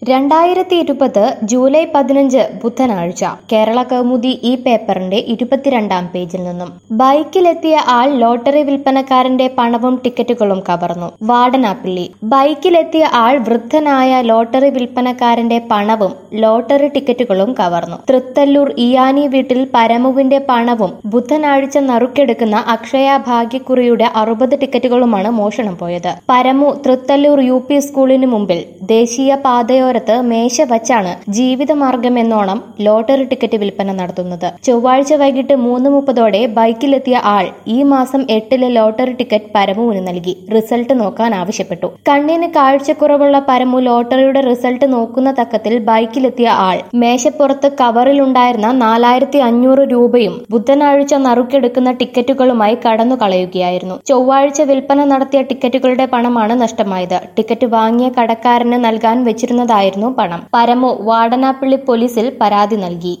രണ്ടായിരത്തി ഇരുപത് ജൂലൈ പതിനഞ്ച് ബുധനാഴ്ച കേരള കൗമുദി ഈ പേപ്പറിന്റെ ഇരുപത്തിരണ്ടാം പേജിൽ നിന്നും ബൈക്കിലെത്തിയ ആൾ ലോട്ടറി വിൽപ്പനക്കാരന്റെ പണവും ടിക്കറ്റുകളും കവർന്നു വാടനാപ്പിള്ളി ബൈക്കിലെത്തിയ ആൾ വൃദ്ധനായ ലോട്ടറി വിൽപ്പനക്കാരന്റെ പണവും ലോട്ടറി ടിക്കറ്റുകളും കവർന്നു തൃത്തല്ലൂർ ഇയാനി വീട്ടിൽ പരമുവിന്റെ പണവും ബുധനാഴ്ച നറുക്കെടുക്കുന്ന അക്ഷയ ഭാഗ്യക്കുറിയുടെ അറുപത് ടിക്കറ്റുകളുമാണ് മോഷണം പോയത് പരമു തൃത്തല്ലൂർ യു പി സ്കൂളിന് മുമ്പിൽ ദേശീയ പാതയോരത്ത് മേശ വച്ചാണ് ജീവിതമാർഗമെന്നോണം ലോട്ടറി ടിക്കറ്റ് വിൽപ്പന നടത്തുന്നത് ചൊവ്വാഴ്ച വൈകിട്ട് മൂന്ന് മുപ്പതോടെ ബൈക്കിലെത്തിയ ആൾ ഈ മാസം എട്ടിലെ ലോട്ടറി ടിക്കറ്റ് പരമുവിന് നൽകി റിസൾട്ട് നോക്കാൻ ആവശ്യപ്പെട്ടു കണ്ണിന് കാഴ്ചക്കുറവുള്ള പരമു ലോട്ടറിയുടെ റിസൾട്ട് നോക്കുന്ന തക്കത്തിൽ ബൈക്കിലെത്തിയ ആൾ മേശപ്പുറത്ത് കവറിലുണ്ടായിരുന്ന നാലായിരത്തി അഞ്ഞൂറ് രൂപയും ബുധനാഴ്ച നറുക്കെടുക്കുന്ന ടിക്കറ്റുകളുമായി കടന്നു കളയുകയായിരുന്നു ചൊവ്വാഴ്ച വിൽപ്പന നടത്തിയ ടിക്കറ്റുകളുടെ പണമാണ് നഷ്ടമായത് ടിക്കറ്റ് വാങ്ങിയ കടക്കാരന് നൽകാൻ വെച്ചിരുന്നതായിരുന്നു പണം പരമു വാടനാപ്പള്ളി പോലീസിൽ പരാതി നൽകി